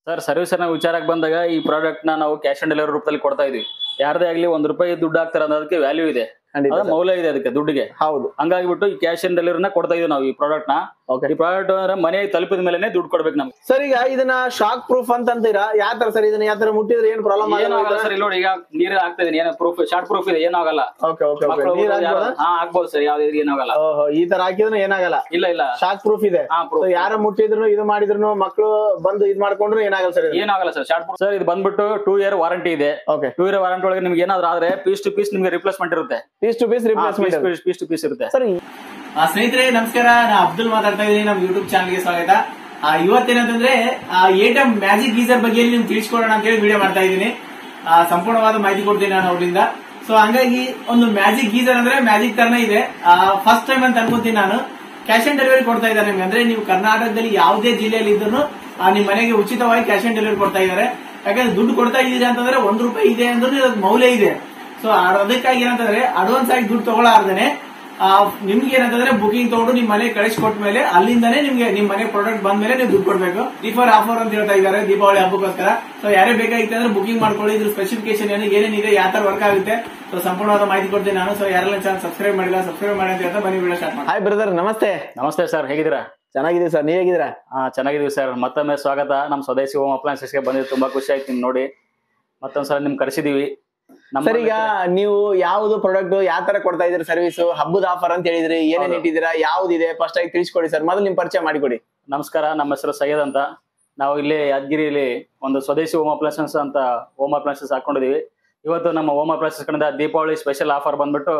Sir service ನ ವಿಚಾರಕ್ಕೆ ಬಂದಾಗ ಈ ಪ್ರಾಡಕ್ಟ್ ನ ನಾವು ಕ್ಯಾಶ್ ಆನ್ ಡೆಲಿವರಿ ರೂಪದಲ್ಲಿ ಕೊಡ್ತಾ ಇದೀವಿ ಯಾರದೇ ಆಗ್ಲಿ ಒಂದ್ ರೂಪಾಯಿ ದುಡ್ಡು ಹಾಕ್ತಾರೆ ಅನ್ನೋದಕ್ಕೆ ವ್ಯಾಲ್ಯೂ ಇದೆ ಖಂಡಿತ ಅದ sir. ಮೌಲ್ಯ ಇದೆ ಅದಕ್ಕೆ ದುಡ್ಡಿಗೆ ಹೌದು ಹಂಗಾಗಿಬಿಟ್ಟು ಈ ಕ್ಯಾಶ್ ಆನ್ ಡೆಲಿವರಿನ ಕೊಡ್ತಾ ಇದೀವಿ ನಾವು ಈ ಪ್ರಾಡಕ್ಟ್ ನ ಓಕೆ ಈ ಪ್ರಾಡಕ್ಟ್ ಅಂದ್ರೆ ಮನೆಗೆ ತಲುಪಿದ ಮೇಲೆ ದುಡ್ಡು ಕೊಡ್ಬೇಕು ನಮ್ಗೆ ಸರ್ ಈಗ ಇದನ್ನ ಶಾಕ್ ಪ್ರೂಫ್ ಅಂತ ಅಂತೀರಾ ಯಾವ ತರ ಸರ್ ಇದನ್ನ ಯಾವ ತರ ಮುಟ್ಟಿದ್ರೆ ಏನ್ ಪ್ರಾಬ್ಲಮ್ ಏನೂ ಆಗಲ್ಲ ಸರ್ ಇಲ್ಲಿ ನೋಡಿ ಈಗ ನೀರು ಹಾಕ್ತಾ ಇದೀನಿ ಏನೋ ಪ್ರೂಫ್ ಶಾರ್ಟ್ ಪ್ರೂಫ್ ಇದೆ ಏನಾಗಲ್ಲ ಓಕೆ ಓಕೆ ಓಕೆ ಮಕ್ಕಳು ನೀರ್ ಹಾಕ್ಬೋದಾ? ಹಾ ಆಗ್ಬೋದು ಸರ್ ಯಾವ್ದು ಏನಾಗಲ್ಲ ಓಹೋ ಈ ತರ ಹಾಕಿದ್ರೆ ಏನಾಗಲ್ಲ ಇಲ್ಲ ಇಲ್ಲ ಶಾಕ್ ಪ್ರೂಫ್ ಇದೆ ಹಾ So, ಪ್ರೂಫ್ ಯಾರ ಮುಟ್ಟಿದ್ರು ಇದು ಮಾಡಿದ್ರು ಮಕ್ಕಳು ಬಂದು ಇದ್ ಮಾಡ್ಕೊಂಡ್ರು ಏನಾಗಲ್ಲ ಸರ್ ಏನಾಗಲ್ಲ ಸರ್ ಶಾರ್ಟ್ ಪ್ರೂಫ್ ಸರ್ ಇದು ಬಂದ್ಬಿಟ್ಟು ಟೂ ಇಯರ್ ವಾರಂಟಿ ಇದೆ ಓಕೆ ಟೂ ಇಯರ್ ವಾರಂಟಿ ಒಳಗೆ ನಿಮ್ಗೆ ಏನಾದ್ರು ಆದ್ರೆ ಪೀಸ್ ಟು ಪೀಸ್ ನಿಮ್ಗೆ ರಿಪ್ಲೇಸ್ಮೆಂಟ್ ಇರುತ್ತೆ piece to piece replacement piece to piece ಇರುತ್ತೆ ಸರ್ ಆ, ಸ್ನೇಹಿತರೆ ನಮಸ್ಕಾರ ನಾ ಅಬ್ದುಲ್ ಮಾತಾಡ್ತಾ ಇದ್ದೀನಿ ನಮ್ಮ ಯೂಟ್ಯೂಬ್ ಚಾನಲ್ಗೆ ಸ್ವಾಗತ ಆ, ಇವತ್ತೇನಂತಂದ್ರೆ ಎಟಮ್ ಮ್ಯಾಜಿಕ್ ಗೀಸರ್ ಬಗ್ಗೆ ನಿಮ್ಗೆ ತಿಳಿಸ್ಕೊಡೋಣ ಅಂತ ಹೇಳಿ ವಿಡಿಯೋ ಮಾಡ್ತಾ ಇದ್ದೀನಿ ಆ, ಸಂಪೂರ್ಣವಾದ ಮಾಹಿತಿ ಕೊಡ್ತೀನಿ ನಾನು ಅವರಿಂದ ಸೊ ಹಂಗಾಗಿ ಒಂದು ಮ್ಯಾಜಿಕ್ ಗೀಸರ್ ಅಂದ್ರೆ ಮ್ಯಾಜಿಕ್ ತರನೇ ಇದೆ ಫಸ್ಟ್ ಟೈಮ್ ಅಂತ ಅನ್ಕೊಂತೀನಿ ನಾನು ಕ್ಯಾಶ್ ಆನ್ ಡೆಲಿವರಿ ಕೊಡ್ತಾ ಇದ್ದಾರೆ ನಿಮ್ಗೆ ಅಂದ್ರೆ ನೀವು ಕರ್ನಾಟಕದಲ್ಲಿ ಯಾವುದೇ ಜಿಲ್ಲೆಯಲ್ಲಿ ಇದ್ರು ನಿಮ್ಮ ಮನೆಗೆ ಉಚಿತವಾಗಿ ಕ್ಯಾಶ್ ಆನ್ ಡೆಲಿವರಿ ಕೊಡ್ತಾ ಇದ್ದಾರೆ ಯಾಕಂದ್ರೆ ದುಡ್ಡು ಕೊಡ್ತಾ ಇದ್ದೀರಾ ಅಂತಂದ್ರೆ ಒಂದ್ ರೂಪಾಯಿ ಇದೆ ಅಂದ್ರೆ ಅದಕ್ಕೆ ಮೌಲ್ಯ ಇದೆ ಸೊ ಅದಕ್ಕಾಗಿ ಏನಂತಂದ್ರೆ ಅಡ್ವಾನ್ಸ್ ಆಗಿ ದುಡ್ಡು ತಗೊಳ್ಳಾರ್ದೇನೆ ಆ, ನಿಮ್ಗೆ ಏನಂತಂದ್ರೆ ಬುಕಿಂಗ್ ತಗೊಂಡು ನಿಮ್ ಮನೆ ಕಳಿಸ್ಕೊಟ್ಟ ಮೇಲೆ ಅಲ್ಲಿಂದಾನೇ ನಿಮ್ಗೆ ನಿಮ್ ಮನೆ ಪ್ರಾಡಕ್ಟ್ ಬಂದ ಮೇಲೆ ನೀವು ದುಡ್ಡು ಕೊಡ್ಬೇಕು ದೀಪಾವಳಿ ಆಫರ್ ಅಂತ ಹೇಳ್ತಾ ಇದ್ದಾರೆ ದೀಪಾವಳಿ ಹಬ್ಬಕ್ಕೋಸ್ಕರ ಸೊ ಯಾರೇ ಬೇಕಾಗಿತ್ತು ಅಂದ್ರೆ ಬುಕಿಂಗ್ ಮಾಡ್ಕೊಳ್ಳಿ ಇದ್ರ ಸ್ಪೆಸಿಫಿಕೇಶನ್ ಏನು ಏನೇನಿದೆ ಯಾವ ತರ ವರ್ಕ್ ಆಗುತ್ತೆ ಸೊ ಸಂಪೂರ್ಣವಾದ ಮಾಹಿತಿ ಕೊಡ್ತೀನಿ ನಾನು ಸೊ ಯಾರೆಲ್ಲ ಚಾನಲ್ ಸಬ್ಸ್ಕ್ರೈಬ್ ಮಾಡಿಲ್ಲ ಸಬ್ಸ್ಕ್ರೈಬ್ ಮಾಡಿ ಅಂತ ಹೇಳ್ತಾ ಬನ್ನಿ ವಿಡಿಯೋ ಸ್ಟಾರ್ಟ್ ಮಾಡಿ ಹಾಯ್ ಬ್ರದರ್ ನಮಸ್ತೆ ನಮಸ್ತೆ ಸರ್ ಹೇಗಿದ್ದೀರಾ ಚೆನ್ನಾಗಿದೆ ಸರ್ ನೀವ್ ಹೇಗಿದ್ದೀರಾ ಹಾ ಚೆನ್ನಾಗಿದೀವಿ ಸರ್ ಮತ್ತೊಮ್ಮೆ ಸ್ವಾಗತ ನಮ್ಮ ಸ್ವದೇಶಿ ಹೋಮ್ ಅಪ್ಲಯನ್ಸಸ್ಗೆ ಬಂದಿದ್ದು ತುಂಬಾ ಖುಷಿ ಆಯ್ತು ನಿಮ್ ನೋಡಿ ಮತ್ತೊಂದ್ಸಲ ನಿಮ್ ಕರೆಸಿದೀವಿ ನಮ್ಮ ಸರ್ ಈಗ ನೀವು ಯಾವ್ದು ಪ್ರಾಡಕ್ಟ್ ಯಾವ ತರ ಕೊಡ್ತಾ ಇದ್ರಿ ಸರ್ವಿಸ್ ಹಬ್ಬದ ಆಫರ್ ಅಂತ ಹೇಳಿದ್ರಿ ಏನೇನ್ ಹೌದು. ಇಟ್ಟಿದ್ದೀರಾ ಯಾವ್ದಿದೆ ಫಸ್ಟ್ ಆಗಿ ತಿಳಿಸ್ಕೊಡಿ ಸರ್ ಮೊದಲು ನಿಮ್ ಪರಿಚಯ ಮಾಡಿಕೊಡಿ ನಮಸ್ಕಾರ ನಮ್ಮ ಹೆಸರು ಸೈಯದ್ ಅಂತ ನಾವು ಇಲ್ಲಿ ಯಾದಗಿರಿಯಲ್ಲಿ ಒಂದು ಸ್ವದೇಶಿ ಹೋಮ್ ಅಪ್ಲಯನ್ಸಸ್ ಅಂತ ಹೋಮ್ ಅಪ್ಲಯನ್ಸಸ್ ಹಾಕೊಂಡಿದೀವಿ ಇವತ್ತು ನಮ್ಮ ಹೋಮ್ ಅಪ್ಲಯನ್ಸಸ್ ಕಡೆಯಿಂದ ದೀಪಾವಳಿ ಸ್ಪೆಷಲ್ ಆಫರ್ ಬಂದ್ಬಿಟ್ಟು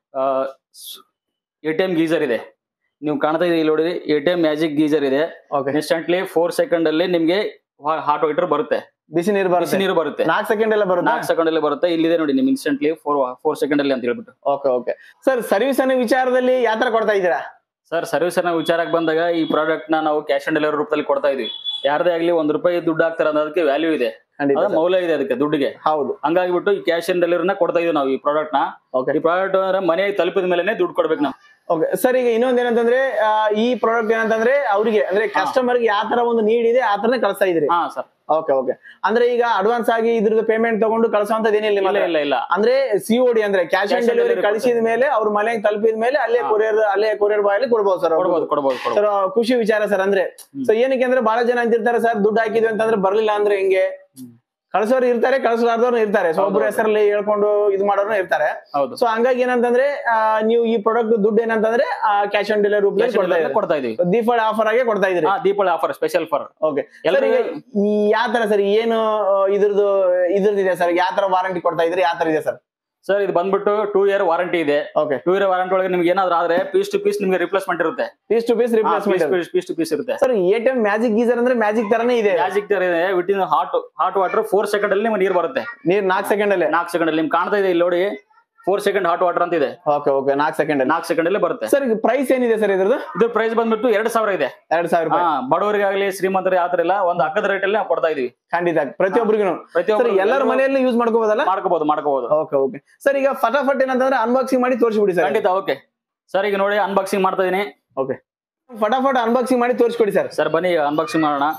ಎ ಟಿ ಎಂ ಗೀಸರ್ ಇದೆ ನೀವು ಕಾಣ್ತಾ ಇದೀವಿ ಇಲ್ಲಿ ನೋಡಿ A T M magic geyser ಇದೆ ಓಕೆ ಇನ್ಸ್ಟಂಟ್ಲಿ ಫೋರ್ ಸೆಕೆಂಡ್ ಅಲ್ಲಿ ನಿಮ್ಗೆ ಹಾಟ್ ವಾಟರ್ ಬರುತ್ತೆ ಬಿಸಿ ನೀರು ಬಿಸಿ ಬರುತ್ತೆ ನೀರು ಬರುತ್ತೆ ನಾಲ್ಕು ಸೆಕೆಂಡ್ ಎಲ್ಲ ಬರುತ್ತೆ ನಾಲ್ಕು ಸೆಕೆಂಡ್ ಅಲ್ಲಿ ಬರುತ್ತೆ ಇಲ್ಲಿದೆ ನೋಡಿ ನಿಮ್ ಇನ್ಸ್ಟಂಟ್ಲಿ ಫೋರ್ ಫೋರ್ ಸೆಕೆಂಡ್ ಅಲ್ಲಿ ಅಂತ ಹೇಳ್ಬಿಟ್ಟು ಓಕೆ ಓಕೆ ಸರ್ ಸರ್ವಿಸ್ ಅನ್ನೋ ವಿಚಾರದಲ್ಲಿ ಯಾವ ತರ ಕೊಡ್ತಾ ಇದ್ದೀರಾ ಸರ್ ಸರ್ವಿಸ್ ನ ವಿಚಾರಕ್ಕೆ ಬಂದಾಗ ಈ ಪ್ರಾಡಕ್ಟ್ ನ ನಾವು ಕ್ಯಾಶ್ ಆನ್ ಡೆಲಿವರಿ ರೂಪದಲ್ಲಿ ಕೊಡ್ತಾ ಇದೀವಿ ಯಾರದೇ ಆಗ್ಲಿ ಒಂದ್ ರೂಪಾಯಿ ದುಡ್ಡು ಹಾಕ್ತಾರೆ ಅನ್ನೋದಕ್ಕೆ ವ್ಯಾಲ್ಯೂ ಇದೆ ಖಂಡಿತ ಅದ sir. ಮೌಲ್ಯ ಇದೆ ಅದಕ್ಕೆ ದುಡ್ಡಿಗೆ ಹೌದು ಹಂಗಾಗಿಬಿಟ್ಟು ಈ ಕ್ಯಾಶ್ ಆನ್ ಡೆಲಿವರಿನ ಕೊಡ್ತಾ ಇದೀವಿ ನಾವು ಈ ಪ್ರಾಡಕ್ಟ್ ನ ಓಕೆ ಈ ಪ್ರಾಡಕ್ಟ್ ಅಂದ್ರೆ ಮನೆಗೆ ತಲುಪಿದ ಮೇಲೆ ದುಡ್ಡು ಕೊಡ್ಬೇಕು ನಾವು ಓಕೆ ಸರ್ ಈಗ ಇನ್ನೊಂದ್ ಏನಂತಂದ್ರೆ ಆ, ಈ ಪ್ರಾಡಕ್ಟ್ ಏನಂತಂದ್ರೆ ಅವ್ರಿಗೆ ಅಂದ್ರೆ ಕಸ್ಟಮರ್ ಗೆ ಯಾವ ತರ ಒಂದು ನೀಡ್ ಇದೆ ಆ ತರನೇ ಕಳಿಸ್ತಾ ಇದ್ರಿ ಹಾ ಸರ್ ಓಕೆ ಓಕೆ ಅಂದ್ರೆ ಈಗ ಅಡ್ವಾನ್ಸ್ ಆಗಿ ಇದ್ರದ್ದು ಪೇಮೆಂಟ್ ತಗೊಂಡು ಕಳಿಸುವಂತದ್ದು ಏನಿಲ್ಲ ನಿಮ್ಮ ಇಲ್ಲ ಹತ್ರ? ಇಲ್ಲ ಇಲ್ಲ ಅಂದ್ರೆ ಸಿಒಡಿ ಅಂದ್ರೆ cash on Cash on delivery delivery ಕಳಿಸಿದ ಮೇಲೆ ಅವ್ರ ಮನೆಗೆ ತಲುಪಿದ ಮೇಲೆ ಅಲ್ಲೇ ಹಾ. ಕೊರಿಯರ್ ಅಲ್ಲೇ ಕೊರಿಯರ್ ಬಾಯ್ ಅಲ್ಲಿ ಕೊಡ್ಬೋದು ಸರ್ ಕೊಡ್ಬೋದು ಕೊಡ್ಬೋದು ಕೊಡ್ಬೋದು ಸರ್ ಖುಷಿ ವಿಚಾರ ಸರ್ ಅಂದ್ರೆ ಸೊ ಏನಕ್ಕೆ ಅಂದ್ರೆ ಬಹಳ ಜನ ಅಂತಿರ್ತಾರೆ ಸರ್ ದುಡ್ಡು ಹಾಕಿದ್ವಿ ಅಂತಂದ್ರೆ ಬರ್ಲಿಲ್ಲ ಅಂದ್ರೆ ಹೆಂಗೆ ಕಳ್ಸೋರು ಇರ್ತಾರೆ ಕಳ್ಸಲಾರ್ದವ್ರು ಇರ್ತಾರೆ ಸೊ ಹೌದು, ಒಬ್ಬರ ಹೌದು. ಹೆಸರಲ್ಲಿ ಹೇಳ್ಕೊಂಡು ಇದು ಮಾಡೋರು ಇರ್ತಾರೆ ಹೌದು ಸೊ ಹಂಗಾಗಿ ಏನಂತಂದ್ರೆ ಆ, ನೀವು ಈ ಪ್ರಾಡಕ್ಟ್ ದುಡ್ಡು ಏನಂತಂದ್ರೆ ಕ್ಯಾಶ್ ಆನ್ ಡೆಲಿವರಿ ರೂಪದಲ್ಲಿ Cash on ಕೊಡ್ತಾ delivery ಇದ್ದೀರಿ ಕೊಡ್ತಾ ಇದೀವಿ ದೀಪಾವಳಿ ಆಫರ್ ಆಗಿ ಕೊಡ್ತಾ ಇದ್ರಿ ಹಾ Deepavali offer special for okay sir ಎಲ್ರಿಗೂ- ಈಗ ಈ ಯಾವ ತರ ಸರ್ ಏನು ಆ, ಇದ್ರದ್ದು ಇದ್ರದ್ದಿದೆ ಸರ್ ಯಾವ ತರ ವಾರಂಟಿ ಕೊಡ್ತಾ ಇದ್ರಿ ಯಾವ ತರ ಇದೆ ಸರ್ ಸರ್ ಇದು ಬಂದ್ಬಿಟ್ಟು ಟೂ ಇಯರ್ ವಾರಂಟಿ ಇದೆ ಓಕೆ ಟೂ ಇಯರ್ ವಾರಂಟಿ ಒಳಗೆ ನಿಮ್ಗೆ ಏನಾದ್ರು ಆದ್ರೆ ಪೀಸ್ ಟು ಪೀಸ್ ನಿಮ್ಗೆ ರಿಪ್ಲೇಸ್ಮೆಂಟ್ ಇರುತ್ತೆ piece to piece replacement piece to piece ಇರುತ್ತೆ sir A T M magic geyser ಅಂದ್ರೆ ಮ್ಯಾಜಿಕ್ ತರನೇ ಇದೆ ಮ್ಯಾಜಿಕ್ ಇದೆ within hot hot water four second ಅಲ್ಲಿ ನಿಮ್ಗೆ ನೀರು ಬರುತ್ತೆ ನೀರ್ ನಾಲ್ಕು ಸೆಕೆಂಡ್ ಅಲ್ಲೇ ನಾಲ್ಕು ಸೆಕೆಂಡ್ ಅಲ್ಲಿ ನಿಮ್ಗೆ ಕಾಣ್ತಾ ಇದೆ ಇಲ್ಲಿ ನೋಡಿ ಫೋರ್ ಸೆಕೆಂಡ್ ಹಾಟ್ ವಾಟರ್ ಅಂತ ಇದೆ ಓಕೆ ಓಕೆ ನಾಲ್ಕು ಸೆಕೆಂಡ್ ಅಲ್ಲಿ ನಾಲ್ಕು ಸೆಕೆಂಡ್ ಅಲ್ಲಿ ಬರುತ್ತೆ ಸರ್ ಈಗ ಪ್ರೈಸ್ ಏನಿದೆ ಸರ್ ಇದ್ರದ್ದು ಇದು ಪ್ರೈಸ್ ಬಂದ್ಬಿಟ್ಟು ಎರಡ್ ಸಾವಿರ ಇದೆ ಎರಡ್ ಸಾವಿರ ಹಾ ರೂಪಾಯಿ ಬಡವರಿಗಾಗ್ಲಿ ಶ್ರೀಮಂತರಿಗೆ ಆತರ ಇಲ್ಲ ಒಂದು ಅಕ್ಕದ ರೇಟ್ ಅಲ್ಲಿ ನಾವು ಕೊಡ್ತಾ ಇದೀವಿ ಖಂಡಿತ ಪ್ರತಿಯೊಬ್ಬರಿಗೂ ಸರ್ ಪ್ರತಿಯೊಬ್ಬರು ಎಲ್ಲರ ಮನೆಯಲ್ಲಿ ಯೂಸ್ ಮಾಡ್ಕೋಬೋದಲ್ಲ ಮಾಡ್ಕೋಬಹುದು ಮಾಡ್ಕೋಬಹುದು ಓಕೆ ಓಕೆ ಸರ್ ಈಗ ಫಟಾಫಟ್ ಏನಂತಂದ್ರೆ ಅನ್ಬಾಕ್ಸಿಂಗ್ ಮಾಡಿ ತೋರಿಸ್ಬಿಡಿ ಸರ್ ಖಂಡಿತ ಓಕೆ ಸರ್ ಈಗ ನೋಡಿ ಅನ್ಬಾಕ್ಸಿಂಗ್ ಮಾಡ್ತಾ ಇದೀನಿ ಓಕೆ ಫಟಾಫಟ್ ಅನ್ಬಾಕ್ಸಿಂಗ್ ಮಾಡಿ ತೋರಿಸ್ಕೊಡಿ ಸರ್ ಸರ್ ಬನ್ನಿ ಅನ್ಬಾಕ್ಸಿಂಗ್ ಮಾಡೋಣ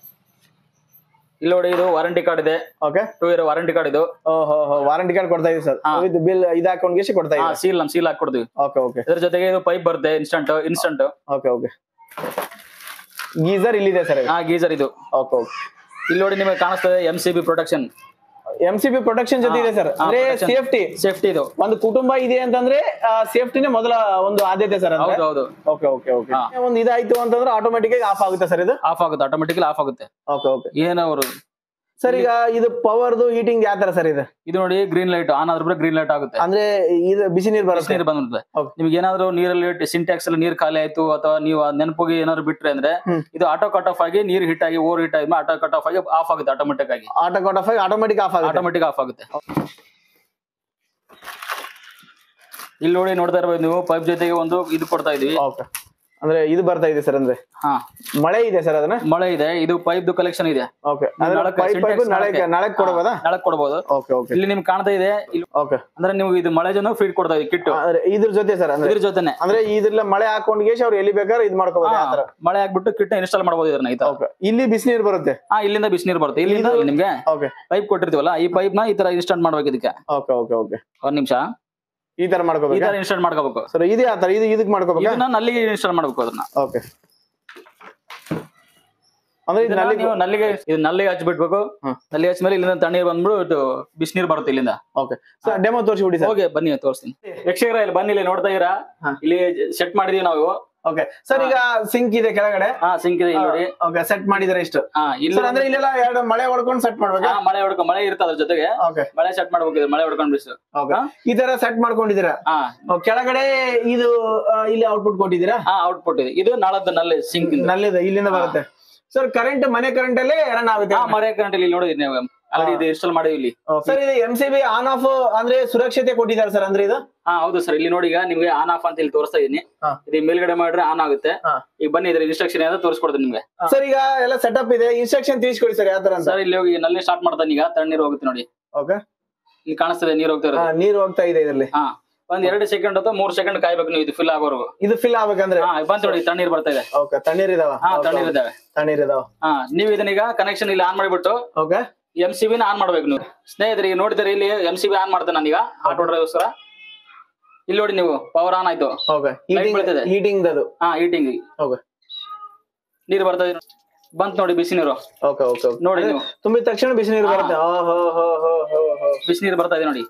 ಇಲ್ಲಿ ನೋಡಿ ಇದು ವಾರಂಟಿ ಕಾರ್ಡ್ ಇದೆ okay two year warranty card ಇದು ಓಹೋ ವಾರಂಟಿ ಕಾರ್ಡ್ ಕೊಡ್ತಾ ಇದೀವಿ ಸರ್ ಹಾ. ವಿತ್ ಬಿಲ್ ಇದು ಅಕೌಂಟ್ಗೆ ಕೊಡ್ತಾ ಹಾ ಇದೀವಿ ಸೀಲ್ ನಮ್ ಸೀಲ್ ಹಾಕೊಡ್ತೀವಿ ಓಕೆ ಓಕೆ ಇದ್ರ ಜೊತೆಗೆ ಇದು ಪೈಪ್ ಬರುತ್ತೆ instant instant okay okay geyser ಇಲ್ಲಿದೆ ಸರ್ ಹಾ ಗೀಸರ್ ಇದು ಓಕೆ ಓಕೆ ಇಲ್ಲಿ ನೋಡಿ ನಿಮಗೆ ಕಾಣಿಸ್ತದೆ M C B protection M C B protection ಜೊತೆ ಇದೆ ಸರ್ ಅಂದ್ರೆ ಸೇಫ್ಟಿ ಸೇಫ್ಟಿ ಇದು ಒಂದು ಕುಟುಂಬ ಇದೆ ಅಂತಂದ್ರೆ ಸೇಫ್ಟಿನೇ ಮೊದಲ ಒಂದು ಆದ್ಯತೆ ಸರ್ ಅಂದ್ರೆ ಹೌದು ಹೌದು ಓಕೆ ಓಕೆ ಓಕೆ ಹಾ. ಒಂದು ಇದಾಯ್ತು ಅಂತಂದ್ರೆ ಆಟೋಮೆಟಿಕ್ ಆಗಿ ಆಫ್ ಆಗುತ್ತೆ ಸರ್ ಇದು ಆಫ್ ಆಗುತ್ತೆ ಆಟೋಮೆಟಿಕಲಿ ಆಫ್ ಆಗುತ್ತೆ ಓಕೆ ಓಕೆ ಏನು ಅವರು ಸರ್ ಈಗ ಇದು ಪವರ್ದು ಹೀಟಿಂಗ್ ಯಾವ ತರ ಸರ್ ಇದು ಇದು ನೋಡಿ ಗ್ರೀನ್ ಲೈಟ್ ಆನ್ ಆದ್ರೆ ಗ್ರೀನ್ ಲೈಟ್ ಆಗುತ್ತೆ ಅಂದ್ರೆ ಇದು ಬಿಸಿ ನೀರು ಬರುತ್ತೆ ನೀರು ಬಂದ್ಬಿಡುತ್ತೆ Okay. ನಿಮ್ಗೆ ಏನಾದ್ರು ನೀರಲ್ಲಿ ಸಿಂಟ್ಯಾಕ್ಸ್ ಅಲ್ಲಿ ನೀರ್ ಖಾಲಿ ಆಯ್ತು ಅಥವಾ ನೀವು ಅದ್ ನೆನಪಿಗೆ ಏನಾದ್ರು ಬಿಟ್ರೆ ಅಂದ್ರೆ ಹ್ಮ್. ಇದು ಆಟೋ ಕಟ್ ಆಫ್ ಆಗಿ ನೀರ್ ಹಿಟ್ ಆಗಿ ಓವರ್ ಹಿಟ್ ಆಗಿ ಆಟೋ ಕಟ್ ಆಫ್ ಆಗಿ ಆಫ್ ಆಗುತ್ತೆ ಆಟೋಮೆಟಿಕ್ ಆಗಿ ಆಟೋ ಕಟ್ ಆಫ್ ಆಗಿ ಆಟೋಮೆಟಿಕ್ ಆಫ್ ಆಗುತ್ತೆ ಆಟೋಮೆಟಿಕ್ ಆಫ್ ಆಗುತ್ತೆ ಇಲ್ಲಿ ನೋಡಿ ನೋಡ್ತಾ ಇರ್ಬೋದು ನೀವು ಪೈಪ್ ಜೊತೆಗೆ ಒಂದು ಇದು ಕೊಡ್ತಾ ಇದೀವಿ ಓಕೆ ಅಂದ್ರೆ ಇದು ಬರ್ತಾ ಇದೆ ಸರ್ ಅಂದ್ರೆ ಹಾ ಮಳೆ ಇದೆ ಸರ್ ಅದನ್ನ ಮಳೆ ಇದೆ ಇದು ಪೈಪ್ ಕಲೆಕ್ಷನ್ ಇದೆ ಓಕೆ ನಳಕ್ಕೆ ಪೈಪ್ syntax ಪೈಪ್ ನಾಳೆ ನಳಕ್ಕೆ. ನಾಳೆ ಕೊಡಬಹುದಾ ನಾಳಕ್ ಕೊಡ್ಬೋದು ಓಕೆ ಓಕೆ ಇಲ್ಲಿ ನಿಮ್ಗೆ ಕಾಣ್ತಾ ಇದೆ ಇಲ್ಲಿ ಓಕೆ ಅಂದ್ರೆ ನೀವು ಇದು ಮಳೆ ಜನ ಫೀಡ್ ಕೊಡ್ತಾ ಇದೆ ಕಿಟ್ಟು ಅಂದ್ರೆ ಇದ್ರ ಜೊತೆ ಸರ್ ಅಂದ್ರೆ ಇದ್ರ ಜೊತೆನೆ ಅಂದ್ರೆ ಇದ್ರಲ್ಲ ಮಳೆ ಹಾಕೊಂಡ್ ಗೇಶ್ ಅವ್ರು ಎಲ್ಲಿ ಬೇಕಾದ್ರೆ ಇದ್ ಮಾಡ್ಕೋಬಹುದು ಆ ತರ ಮಳೆ ಆಗ್ಬಿಟ್ಟು ಕಿಟ್ ಇನ್ಸ್ಟಾಲ್ ಮಾಡಬಹುದು ಇದನ್ನ ಈ ತರ ಓಕೆ ಇಲ್ಲಿ ಬಿಸಿನೀರು ಬರುತ್ತೆ ಹಾ ಇಲ್ಲಿಂದ ಬಿಸಿನೀರು ಬರುತ್ತೆ ಇಲ್ಲಿಂದ ಇಲ್ಲಿ ನಿಮ್ಗೆ ಓಕೆ ಪೈಪ್ ಕೊಟ್ಟಿರ್ತೀವಲ್ಲ ಈ ಪೈಪ್ ನ ಈ ತರ ಇನ್ಸ್ಟಾಲ್ ಮಾಡ್ಬೇಕು ಇದಕ್ಕೆ ಓಕೆ ಓಕೆ ಓಕೆ ಒಂದ್ ನಿಮಿಷ ಈ ತರ ಈ ಮಾಡ್ಕೋಬೇಕು ತರ ಇನ್ಸ್ಟಾಲ್ ಮಾಡ್ಕೋಬೇಕು ಸರ್ ಇದೇ ಆ ತರ ಇದು ಇದಕ್ ಮಾಡ್ಕೋಬೇಕಾ ಇದನ್ನ ನಲ್ಲಿಗೆ ಇನ್ಸ್ಟಾಲ್ ಮಾಡ್ಬೇಕು ಅದನ್ನ ಓಕೆ ಅಂದ್ರೆ ಇದು ಇದನ್ನ ನಲ್ಲಿ ನೀವು ನಲ್ಲಿಗೆ ಇದು ನಲ್ಲಿಗೆ ಹಚ್ಬಿಡ್ಬೇಕು ಹ್ಮ್. ನಲ್ಲಿಗೆ ಹಚ್ಮೇಲೆ ಇಲ್ಲಿಂದ ತಣ್ಣೀರ್ ಬಂದ್ಬಿಟ್ಟು ಬಿಸಿನೀರ್ ಬರುತ್ತೆ ಇಲ್ಲಿಂದ ಓಕೆ ಸರ್ ಡೆಮೋ ತೋರಿಸಿ ಸರ್ ಹೋಗಿ ಬನ್ನಿ ತೋರಿಸ್ತೀನಿ ವೀಕ್ಷಕರ ಇಲ್ಲಿ ಬನ್ನಿ ಇಲ್ಲಿ ನೋಡ್ತಾ ಇದೀರಾ ಹಾ. ಇಲ್ಲಿ ಸೆಟ್ ಮಾಡಿದೀವಿ ನಾವು ಓಕೆ ಸರ್ ಈಗ ಸಿಂಕ್ ಇದೆ ಕೆಳಗಡೆ ಹಾ ಸಿಂಕ್ ಇದೆ ಇಲ್ಲಿ ನೋಡಿ ಓಕೆ ಸೆಟ್ ಮಾಡಿದಾರೆ ಇಷ್ಟು ಹಾ ಇಲ್ಲಿ ಸರ್ ಅಂದ್ರೆ ಇಲ್ಲೆಲ್ಲ ಎರಡು ಮಳೆ ಹೊಡ್ಕೊಂಡು ಸೆಟ್ ಮಾಡ್ಬೇಕಾ ಹಾ, ಮಳೆ ಹೊಡ್ಕೊ ಮಳೆ ಇರುತ್ತೆ ಅದ್ರ ಜೊತೆಗೆ ಓಕೆ ಮಳೆ ಸೆಟ್ ಮಾಡ್ಬೇಕು ಇದು ಮಳೆ ಹೊಡ್ಕೊಂಡು ಬಿಸು ಓಕೆ ಹಾ? ಈ ತರ ಸೆಟ್ ಮಾಡ್ಕೊಂಡಿದ್ದೀರಾ ಹಾ ಓ, ಕೆಳಗಡೆ ಇದು ಆ, ಇಲ್ಲಿ ಔಟ್ಪುಟ್ ಕೊಟ್ಟಿದ್ದೀರಾ ಹಾ ಔಟ್ಪುಟ್ ಇದೆ ಇದು ನಾಳದ ನಲ್ಲಿ ಸಿಂಕ್ ನಲ್ಲಿದೆ ಇಲ್ಲಿಂದ ಬರುತ್ತೆ ಸರ್ ಕರೆಂಟ್ ಮನೆ ಕರೆಂಟ್ ಅಲ್ಲೇ ರನ್ ಆಗುತ್ತೆ ಹಾ ಮರೆ ಕರೆಂಟ್ ಇಲ್ಲಿ ನೋಡಿದ್ರಿ ನೀವು ಆಲ್ರೆಡಿ ಇದು ಇನ್ಸ್ಟಾಲ್ ಮಾಡಿವಿ ಇಲ್ಲಿ ಸರ್ ಇದು M C B on off ಅಂದ್ರೆ ಸುರಕ್ಷತೆ ಕೊಟ್ಟಿದ್ದಾರೆ ಸರ್ ಅಂದ್ರೆ ಇದು ಹಾ ಹೌದು ಸರ್ ಇಲ್ಲಿ ನೋಡಿ ಈಗ ನಿಮ್ಗೆ ಆನ್ ಆಫ್ ಅಂತ ಇಲ್ಲಿ ತೋರಿಸ್ತಾ ಇದೀನಿ ಹಾ. ಇದು ಮೇಲ್ಗಡೆ ಮಾಡಿದ್ರೆ ಆನ್ ಆಗುತ್ತೆ ಹಾ. ಈಗ ಬನ್ನಿ ಇದ್ರ ಇನ್ಸ್ಟ್ರಕ್ಷನ್ ಏನಾದ್ರು ತೋರಿಸ್ಕೊಡ್ತೀನಿ ನಿಮ್ಗೆ ಸರ್ ಈಗ ಎಲ್ಲ ಸೆಟಪ್ ಇದೆ ಇನ್ಸ್ಟ್ರಕ್ಷನ್ ತಿಳಿಸ್ಕೊಡಿ ಸರ್ ಯಾವ ತರ ಅಂತ ಸರ್ ಇಲ್ಲಿ ಹೋಗಿ ನಲ್ಲಿ ಸ್ಟಾರ್ಟ್ ಮಾಡ್ತಾನೆ ಈಗ ತಣ್ಣೀರು ಹೋಗುತ್ತೆ ನೋಡಿ ಓಕೆ ಇಲ್ಲಿ ಕಾಣಿಸ್ತದೆ ನೀರು ಹೋಗ್ತಾ ಇರೋದು ನೀರು ಹೋಗ್ತಾ ಇದೆ ಇದರಲ್ಲಿ ಹಾ ಒಂದ್ ಎರಡು ಸೆಕೆಂಡ್ ಅಥವಾ ಮೂರ್ ಸೆಕೆಂಡ್ ಕಾಯ್ಬೇಕು ನೀವು ಇದು ಫಿಲ್ ಆಗೋವರೆಗೂ ಇದು ಫಿಲ್ ಆಗ್ಬೇಕಂದ್ರೆ ಹಾ ಬಂತು ನೋಡಿ ತಣ್ಣೀರ್ ಬರ್ತಾ ಇದೆ ಓಕೆ ತಣ್ಣೀರ್ ಇದಾವ ಹಾ ತಣ್ಣೀರ್ ಇದಾವೆ ತಣ್ಣೀರ್ ಇದಾವ ಹಾ ನೀವು ಇದನ್ನೀಗ ಕನೆಕ್ಷನ್ ಇಲ್ಲಿ ಆನ್ ಮಾಡಿಬಿಟ್ಟು ಓಕೆ ಎಂ ಸಿ ಬಿನ ಆನ್ ಮಾಡ್ಬೇಕು ನೀವು ಸ್ನೇಹಿತರೆ ಈಗ ನೋಡ್ತೀರಿ ಇಲ್ಲಿ ಎಂ ಸಿ ಬಿ ಆನ್ ಮಾಡ್ತೇನೆ ನಾನೀಗ ಆಟೋ ಡ್ರೈವರ್ಸ್ಕರ ಇಲ್ಲಿ ನೋಡಿ ನೀವು ಪವರ್ ಆನ್ ಆಯ್ತು ಓಕೆ Light ಹೀಟಿಂಗ್ ಬೀಳ್ತಿದೆ. ಹೀಟಿಂಗ್ ಅದು ಹಾ ಹೀಟಿಂಗ್ ಓಕೆ ನೀರು ಬರ್ತಾ ಇದೆ ಬಂತ್ ನೋಡಿ ಬಿಸಿ ನೀರು ಓಕೆ ಓಕೆ ನೋಡಿ ನೀವು ತುಂಬಿದ ತಕ್ಷಣ ಬಿಸಿ ನೀರು ಹಾ. ಬರುತ್ತೆ ಓ ಹೋ ಹೋ ಹೋ ಹೋ ಹೋ ಬಿಸಿ ನೀರು ಬರ್ತಾ ಇದೆ ನೋಡಿ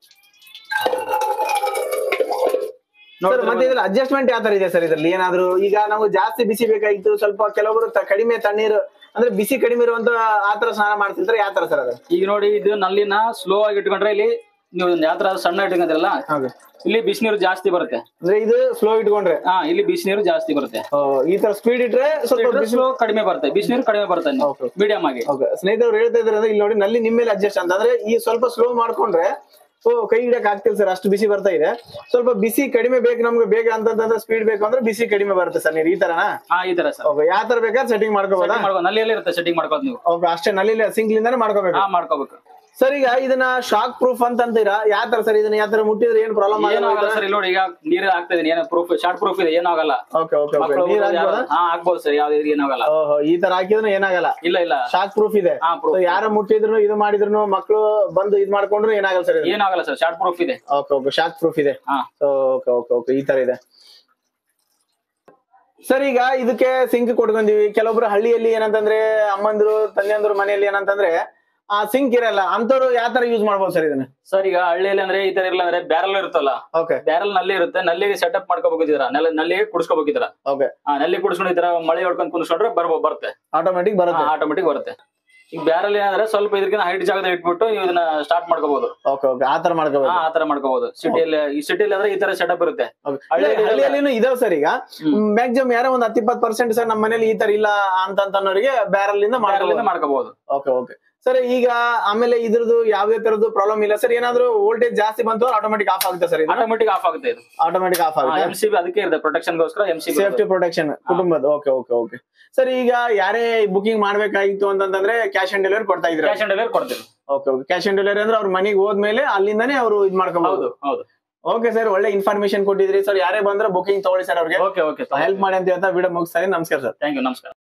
ಸರ್ ನೋಡ್ತಿರ್ಬೋದು. ಮತ್ತೆ ಇದ್ರ ಅಡ್ಜಸ್ಟ್ಮೆಂಟ್ ಯಾವ ತರ ಇದೆ ಸರ್ ಇದ್ರಲ್ಲಿ ಏನಾದ್ರು ಈಗ ನಾವು ಜಾಸ್ತಿ ಬಿಸಿ ಬೇಕಾಗಿತ್ತು ಸ್ವಲ್ಪ ಕೆಲವರು ತ- ಕಡಿಮೆ ತಣ್ಣೀರು ಅಂದ್ರೆ ಬಿಸಿ ಕಡಿಮೆ ಇರುವಂತ ಆತರ ಸ್ನಾನ ಮಾಡ್ತಿರ್ತಾರೆ ಯಾವ ತರ ಸರ್ ಅದು ಈಗ ನೋಡಿ ಇದು ನಲ್ಲಿನ ಸ್ಲೋ ಆಗಿ ಇಟ್ಕೊಂಡ್ರೆ ಇಲ್ಲಿ ನೀವು ಯಾವ ತರ ಸಣ್ಣ ಇಟ್ಕೊಂಡ್ರಲ್ಲ ಹಾಗೆ ಇಲ್ಲಿ ಬಿಸಿನೀರು ಜಾಸ್ತಿ ಬರುತ್ತೆ ಅಂದ್ರೆ ಇದು ಸ್ಲೋ ಇಟ್ಕೊಂಡ್ರೆ ಹಾ ಇಲ್ಲಿ ಬಿಸಿನೀರು ಜಾಸ್ತಿ ಬರುತ್ತೆ ಆ, ಈ ತರ ಸ್ಪೀಡ್ ಇಟ್ರೆ ಸ್ವಲ್ಪ ಬಿಸಿ ಸ್ಲೋ ಕಡಿಮೆ ಬರುತ್ತೆ ಬಿಸಿನೀರು ಕಡಿಮೆ ಬರುತ್ತೆ Okay. ಮೀಡಿಯಂ ಆಗಿ ಓಕೆ ಸ್ನೇಹಿತರು ಹೇಳ್ತಾ ಇದ್ರೆ ಅಂದ್ರೆ ಇಲ್ಲಿ ನೋಡಿ ನಲ್ಲಿ ನಿಮ್ಮ ಮೇಲೆ ಅಡ್ಜಸ್ಟ್ ಅಂತ ಅಂದ್ರೆ ಈ ಸ್ವಲ್ಪ ಸ್ಲೋ ಮಾಡ್ಕೊಂಡ್ರೆ ಓ ಕೈ ಹಿಡಕ್ ಆಗ್ತಿಲ್ಲ ಸರ್ ಅಷ್ಟು ಬಿಸಿ ಬರ್ತಾ ಇದೆ ಸ್ವಲ್ಪ ಬಿಸಿ ಕಡಿಮೆ ಬೇಕು ನಮ್ಗೆ ಬೇಗ ಅಂತಂದ್ರೆ ಸ್ಪೀಡ್ ಬೇಕು ಅಂದ್ರೆ ಬಿಸಿ ಕಡಿಮೆ ಬರುತ್ತೆ ಸರ್ ನೀರು ಈ ತರನಾ ಹಾ ಈ ತರ ಸರ್ ಓಕೆ ಯಾವ ತರ ಬೇಕಾದ್ರೆ ಸೆಟ್ಟಿಂಗ್ ಮಾಡ್ಕೋಬೋದಾ ಸೆಟ್ಟಿಂಗ್ ಮಾಡ್ಕೊ ನಲ್ಲಿಯಲ್ಲಿ ಇರುತ್ತೆ ಸೆಟ್ಟಿಂಗ್ ಮಾಡ್ಕೋದು ನೀವು ಓಕೆ ಅಷ್ಟೇ ನಲ್ಲಿ ಸಿಂಕ್ಲಿಂದಾನೆ ಮಾಡ್ಕೋಬೇಕು ಹಾ ಮಾಡ್ಕೋಬೇಕು ಸರ್ ಈಗ ಇದನ್ನ ಶಾಕ್ ಪ್ರೂಫ್ ಅಂತ ಅಂತೀರಾ ಯಾವ ತರ ಸರ್ ಇದನ್ನ ಯಾವ ತರ ಮುಟ್ಟಿದ್ರೆ ಏನ್ ಪ್ರಾಬ್ಲಮ್ ಏನಾಗಲ್ಲ ಸರ್ ಇಲ್ಲಿ ನೋಡಿ ಈಗ ನೀರು ಹಾಕ್ತಾ ಇದೀನಿ ಏನೋ ಪ್ರೂಫ್ ಶಾರ್ಟ್ ಪ್ರೂಫ್ ಇದೆ ಏನಾಗಲ್ಲ ಓಕೆ ಓಕೆ ಓಕೆ ಮಕ್ಕಳು ನೀರ್ ಹಾಕ್ಬೋದಾ ಹಾ ಹಾಕ್ಬೋದು ಸರ್ ಯಾವ್ದು ಏನಾಗಲ್ಲ ಓಹೋ ಈ ತರ ಹಾಕಿದ್ರೆ ಏನಾಗಲ್ಲ ಇಲ್ಲ ಇಲ್ಲ ಶಾಕ್ ಪ್ರೂಫ್ ಇದೆ ಹಾ So, ಪ್ರೂಫ್ ಯಾರು ಮುಟ್ಟಿದ್ರು ಇದು ಮಾಡಿದ್ರು ಮಕ್ಕಳು ಬಂದು ಇದ್ ಮಾಡ್ಕೊಂಡ್ರು ಏನಾಗಲ್ಲ ಸರ್ ಏನಾಗಲ್ಲ ಸರ್ ಶಾರ್ಟ್ ಪ್ರೂಫ್ ಇದೆ ಓಕೆ ಓಕೆ ಶಾಕ್ ಪ್ರೂಫ್ ಇದೆ ಹಾ ಓಕೆ ಓಕೆ ಓಕೆ ಈ ತರ ಇದೆ ಸರ್ ಈಗ ಇದಕ್ಕೆ ಸಿಂಕ್ ಕೊಟ್ಕೊಂತೀವಿ ಕೆಲವೊಬ್ರು ಹಳ್ಳಿಯಲ್ಲಿ ಏನಂತಂದ್ರೆ ಅಮ್ಮಂದ್ರು ತಂದೆಯಂದ್ರು ಮನೆಯಲ್ಲಿ ಏನಂತಂದ್ರೆ ಆ ಸಿಂಕ್ ಇರಲ್ಲ ಅಂತವ್ರು ಯಾವ ತರ ಯೂಸ್ ಮಾಡ್ಬೋದು ಸರ್ ಇದನ್ನ ಸರ್ ಈಗ ಹಳ್ಳಿಯಲ್ಲಿ ಅಂದ್ರೆ ಈ ತರ ಇರಲ್ಲ ಅಂದ್ರೆ ಬ್ಯಾರಲ್ ಇರುತ್ತಲ್ಲ ಓಕೆ ಬ್ಯಾರಲ್ ನಲ್ಲಿ ಇರುತ್ತೆ ನಲ್ಲಿಗೆ ಸೆಟಪ್ ಮಾಡ್ಕೋಬೇಕಿದ್ರ ನೆಲ ನಲ್ಲಿಗೆ ಕುಡಿಸ್ಕೋಬೇಕಿದ್ರ ಓಕೆ ಆ ನಲ್ಲಿ ಕುಡಿಸ್ಕೊಂಡು ಈ ತರ ಮಳೆ ಹೊಡ್ಕೊಂಡು ಕುಡಿಸ್ಕೊಂಡ್ರೆ ಬರ್ಬೋದು ಬರುತ್ತೆ ಆಟೋಮೆಟಿಕ್ ಬರುತ್ತೆ ಆಟೋಮೆಟಿಕ್ ಬರುತ್ತೆ ಈಗ ಬ್ಯಾರಲ್ ಏನಂದ್ರೆ ಸ್ವಲ್ಪ ಇದಕ್ಕಿಂತ ಹೈಟ್ ಜಾಗದಲ್ಲಿ ಇಟ್ಬಿಟ್ಟು ನೀವು ಇದನ್ನ ಸ್ಟಾರ್ಟ್ ಮಾಡ್ಕೋಬಹುದು ಓಕೆ ಓಕೆ ಆ ತರ ಮಾಡ್ಕೋಬೇಕು ಆ ತರ ಮಾಡ್ಕೋಬಹುದು ಸಿಟಿಯಲ್ಲಿ ಈ ಸಿಟಿಯಲ್ಲಿ ಅಂದ್ರೆ ಈ ತರ ಸೆಟಪ್ ಇರುತ್ತೆ Okay. ಹಳ್ಳಿಯಲ್ಲಿ ಇಲ್ಲ, ಹಳ್ಳಿಯಲ್ಲಿನೂ ಇದಾವ್ ಸರ್ ಈಗ ಹ್ಮ್. ಮ್ಯಾಕ್ಸಿಮಮ್ ಯಾರೋ ಒಂದ್ ಹತ್ತಿಪ್ಪತ್ತು ಪರ್ಸೆಂಟ್ ಸರ್ ನಮ್ಮ ಮನೇಲಿ ಈ ತರ ಇಲ್ಲ ಅಂತಂತನ್ನೋರಿಗೆ ಬ್ಯಾರಲ್ ಇಂದ ಬ್ಯಾರಲ್ ಮಾಡ್ಬೋದು ಮಾಡ್ಕೋಬಹುದು ಓಕೆ ಓಕೆ ಸರ್ ಈಗ ಆಮೇಲೆ ಇದ್ರದ್ದು ಯಾವ್ದೇ ತರದ್ದು ಪ್ರಾಬ್ಲಮ್ ಇಲ್ಲ ಸರ್ ಏನಾದ್ರು ವೋಲ್ಟೇಜ್ ಜಾಸ್ತಿ ಬಂತು ಆಟೋಮೆಟಿಕ್ ಆಫ್ ಆಗುತ್ತೆ ಸರ್ ಇದು ಆಟೋಮೆಟಿಕ್ ಆಫ್ ಆಗುತ್ತೆ ಇದು ಆಟೋಮೆಟಿಕ್ ಆಫ್ ಆಗುತ್ತೆ ಎಂ ಸಿ ಬಿ ಅದಕ್ಕೆ ಇರುತ್ತೆ ಪ್ರೊಟೆಕ್ಷನ್ ಗೋಸ್ಕರ ಎಂ ಸಿ ಸೇಫ್ಟಿ ಪ್ರೊಟೆಕ್ಷನ್ ಕುಟುಂಬದ ಓಕೆ ಓಕೆ ಓಕೆ ಸರ್ ಈಗ ಯಾರೇ ಬುಕಿಂಗ್ ಮಾಡ್ಬೇಕಾಗಿತ್ತು ಅಂತಂದ್ರೆ ಕ್ಯಾಶ್ ಆನ್ ಡೆಲಿವರಿ ಕೊಡ್ತಾ ಇದ್ರೆ ಕ್ಯಾಶ್ ಆನ್ ಡೆಲಿವರಿ ಕೊಡ್ತೀವಿ okay okay cash on delivery ಅಂದ್ರೆ ಅವ್ರ ಮನೆಗೆ ಹೋದ್ಮೇಲೆ ಅಲ್ಲಿಂದಾನೇ ಅವರು ಇದ್ ಮಾಡ್ಕೋಬಹುದು ಹೌದು ಹೌದು ಓಕೆ ಸರ್ ಒಳ್ಳೆ ಇನ್ಫಾರ್ಮೇಶನ್ ಕೊಟ್ಟಿದ್ರಿ ಸರ್ ಯಾರೇ ಬಂದ್ರೆ ಬುಕಿಂಗ್ ತಗೊಳ್ಳಿ ಸರ್ ಅವ್ರಿಗೆ ಓಕೆ ಓಕೆ ಹೆಲ್ಪ್ ಮಾಡಿ ಅಂತ ಹೇಳ್ತಾ ವಿಡಿಯೋ ಮುಗಿಸ್ತಾರೆ ನಮಸ್ಕಾರ ಸರ್ ಥ್ಯಾಂಕ್ ಯು ನಮಸ್ಕಾರ